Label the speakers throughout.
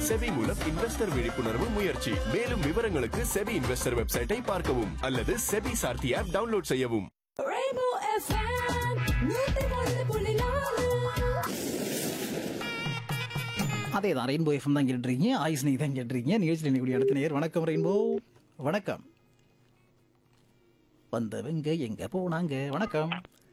Speaker 1: SEBI மூலம் investor விழிப்புணர்வு முயற்சி மேலும் விவரங்களுக்கு செபி இன்வெஸ்டர் வெப்சைட்டை பார்க்கவும் அல்லது செபி சார்த்தி ஆப் டவுன்லோட் செய்யவும்
Speaker 2: Rainbow FM, நூத்தி ஒன்று புள்ளி நாலு.
Speaker 3: அதே தான் ரெயின்போ எஃப்எம் தான் கேட்டுருக்கீங்க ஆயுஸ் நீ தான் கேட்டுருக்கீங்க நிகழ்ச்சியில் இன்னைக்கு அடுத்த நேர் வணக்கம் ரெயின்போ வணக்கம் வந்தவங்க எங்க போனாங்க வணக்கம்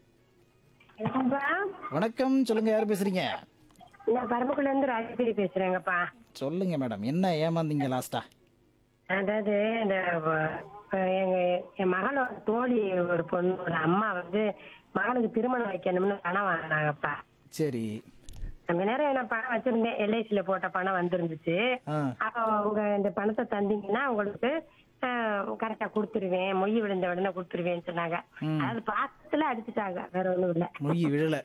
Speaker 3: வணக்கம் சொல்லுங்க யார் பேசுறீங்க
Speaker 4: நான் பரமக்குள்ள இருந்து ராஜேஸ்வரி பேசுறேங்கப்பா
Speaker 3: சொல்லுங்க மேடம் என்ன ஏமாந்தீங்க லாஸ்டா
Speaker 4: அதாவது இந்த வ- எங்க என் மகளோட தோழி ஒரு பொண்ணு ஒரு அம்மா வந்து மகனுக்கு திருமணம் வைக்கணும்னு பணம் வாங்கினாங்கப்பா
Speaker 3: சரி
Speaker 4: அந்த நேரம் நான் பணம் வச்சிருந்தேன் எல்ஐசில போட்ட பணம் வந்திருந்துச்சு
Speaker 3: ஆ
Speaker 4: அப்ப உங்க இந்த பணத்தை தந்தீங்கன்னா உங்களுக்கு கரெக்டா கொடுத்துருவேன் மொய் விழுந்த உடனே கொடுத்துருவேன்னு சொன்னாங்க அதாவது பாசத்துல அடிச்சுட்டாங்க வேற ஒண்ணும் இல்ல
Speaker 3: மொழி விழல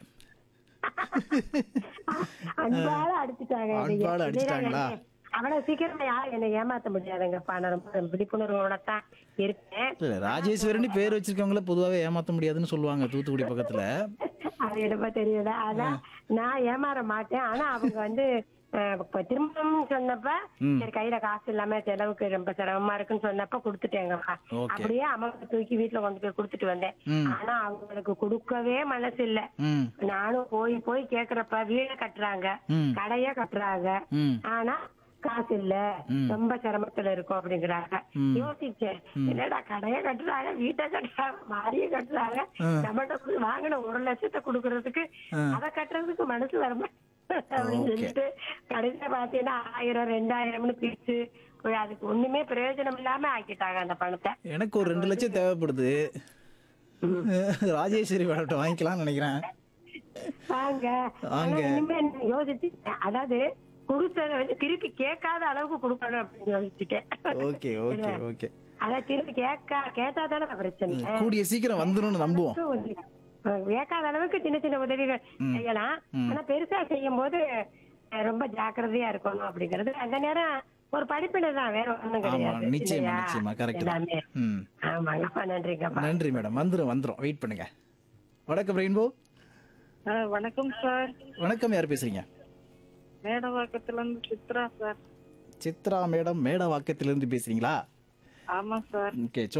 Speaker 4: அன்பால அடிச்சுட்டாங்க என்னைய.
Speaker 3: அன்பால அடிச்சுட்டாங்களா?
Speaker 4: அவ்வளவு சீக்கிரமா யாரும் என்னை ஏமாத்த முடியாதுங்கப்பா நான் ரொம்ப விழிப்புணர்வோட தான் இருக்கேன்
Speaker 3: இல்ல ராஜேஸ்வரன் பேர் வச்சிருக்கவங்கள பொதுவாகவே ஏமாத்த முடியாதுன்னு சொல்லுவாங்க தூத்துக்குடி பக்கத்துல
Speaker 4: அது என்னப்பா தெரியல அதான் நான் ஏமாற மாட்டேன் ஆனா அவங்க வந்து அஹ், இப்ப திருமணம் சொன்னப்ப சரி கையில காசு இல்லாம செலவுக்கு ரொம்ப சிரமமா இருக்குன்னு சொன்னப்ப கொடுத்துட்டேங்கப்பா
Speaker 3: Okay.
Speaker 4: அப்படியே அம்மாவை தூக்கி வீட்டுல கொண்டு போய் கொடுத்துட்டு வந்தேன் ஆனா அவங்களுக்கு கொடுக்கவே மனசு இல்ல
Speaker 3: ம்
Speaker 4: நானும் போய் போய் கேக்குறப்ப வீட கட்டுறாங்க
Speaker 3: ம்.
Speaker 4: கடைய கட்டுறாங்க
Speaker 3: ம்
Speaker 4: ஆனா காசு இல்ல ரொம்ப சிரமத்துல இருக்கும் அப்படிங்கிறாங்க யோசிச்சேன் என்னடா கடைய கட்டுறாங்க வீட்டை கட்டுறாங்க மாறிய கட்டுறாங்க நம்மகிட்ட போய் வாங்கின ஒரு லட்சத்தை குடுக்கறதுக்கு அதை கட்டுறதுக்கு மனசு வரமா அப்படின்னு
Speaker 3: Okay.
Speaker 4: சொல்லிட்டு கடைசியில பாத்தீங்கன்னா ஆயிரம் ரெண்டாயிரம்னு பிரிச்சு போய் அதுக்கு ஒண்ணுமே பிரயோஜனம் இல்லாம ஆக்கிட்டாங்க அந்த பணத்தை
Speaker 3: எனக்கு ஒரு ரெண்டு லட்சம் தேவைப்படுது ராஜேஸ்வரி மேடம்கிட்ட வாங்கிக்கலாம்னு நினைக்கிறேன்
Speaker 4: வாங்க
Speaker 3: வாங்க.
Speaker 4: ஆனா இனிமே நான் யோசிச்சு அதாவது கொடுத்தத வந்து திருப்பி கேட்காத அளவுக்கு கொடுக்கணும் அப்படின்னு யோசிச்சுட்டேன்
Speaker 3: ஓகே ஓகே ஓகே
Speaker 4: அதான் திருப்பி கேட்க கேட்டா தானே பிரச்சனை
Speaker 3: கூடிய சீக்கிரம் வந்துரும்னு நம்புவோம்
Speaker 4: அஹ் கேட்காத அளவுக்கு சின்ன சின்ன உதவிகள் செய்யலாம் ஆனா பெருசா செய்யும் போது அஹ் ரொம்ப ஜாக்கிரதையா இருக்கணும் அப்படிங்கிறது அந்த நேரம் ஒரு படிப்பினை தான் வேற ஒண்ணும்
Speaker 3: ஆமா
Speaker 4: கிடையாது
Speaker 3: நிச்சயமா
Speaker 4: இல்லையா?
Speaker 3: நிச்சயமா கரெக்ட் தான்
Speaker 4: எல்லாமே
Speaker 3: ம்
Speaker 4: ஆமாங்கப்பா நன்றிங்கப்பா
Speaker 3: நன்றி மேடம் வந்துரும் வந்துரும் வெயிட் பண்ணுங்க வணக்கம் ரெயின்போ
Speaker 5: வணக்கம் சார்
Speaker 3: வணக்கம் யார் பேசுறீங்க
Speaker 5: மேடவாக்கத்துல இருந்து சித்ரா சார்
Speaker 3: சித்ரா மேடம் மேடவாக்கத்திலிருந்து பேசுறீங்களா
Speaker 5: ஆமா சார்
Speaker 3: ஓகே